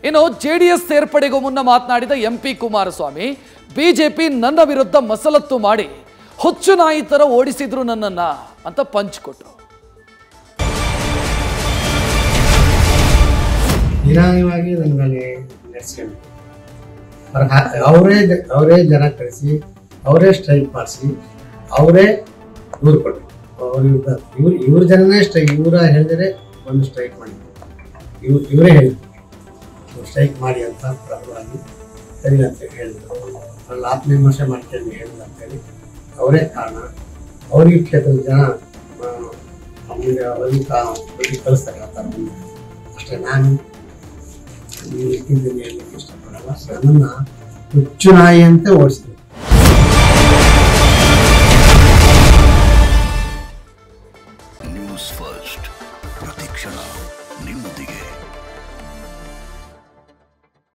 ಇನ್ನು J D S ಸೇರ್ಪಡೆಗೂ ಮುನ್ನ ಮಾತನಾಡಿದ ಎಂ ಪಿ ಕುಮಾರಸ್ವಾಮಿ ಬಿಜೆಪಿ ನನ್ನ ವಿರುದ್ಧ ಮಸಲತ್ತು ಮಾಡಿ ಹುಚ್ಚು ನಾಯಿ ಥರ ಓಡಿಸಿದ್ರು ನನ್ನನ್ನ ಅಂತ ಪಂಚ್ ಕೊಟ್ರು ನಿಧಾನವಾಗಿ ನನ್ನ ಮೇಲೆ ನಡೆಸ್ಕೊಂಡು ಅವ್ರ ಹಾ- ಅವರೇ ಜ- ಅವರೇ ಜನ ಕಳಿಸಿ ಅವರೇ ಸ್ಟ್ರೈಕ್ ಮಾಡಿಸಿ ಅವರೇ ದೂರು ಕೊಟ್ಟರು ಅವ್ರ ವಿರುದ್ಧ ಇವ್ರು ಇವ್ರ ಜನನೇ ಸ್ಟ್ರೈಕ್ ಇವರ ಹೇಳಿದರೆ ಒಂದು ಸ್ಟ್ರೈಕ್ ಮಾಡಿ ಇವ್ ಇವರೇ ಹೇಳಿದ್ರು ನೀವು ಸ್ಟ್ರೈಕ್ ಮಾಡಿ ಅಂತ ಪ್ರಬಲವಾಗಿ ಸರಿ ಅಂತ ಹೇಳಿದ್ರು ಅಲ್ಲಿ ಆತ್ಮವಿಮರ್ಶೆ ಮಾಡ್ಕೊಂಡು ಹೇಳಿದ್ರು ಅಂತೇಳಿ ಅವರೇ ಕಾರಣ ಅವ್ರಿಗೆ ಕ್ಷೇತ್ರದ ಜನ ಆ, ನಮಗೆ ಅವ್ರಿಗೆ ಕಾ- ಅವ್ರಿಗೆ ಕಳಿಸ್ತಾರೆ ಆ ಥರ ಮುಂದೆ. ಅಷ್ಟೇ ನಾನು ನೀವು ಇಟ್ಟಿದ್ದೀನಿ ಹೇಳಲಿಕ್ಕೆ ಇಷ್ಟಪಡಲ್ಲ ನನ್ನನ್ನು ಹುಚ್ಚು ನಾಯಿ ಅಂತ ಓಡಿಸಿದ್ರು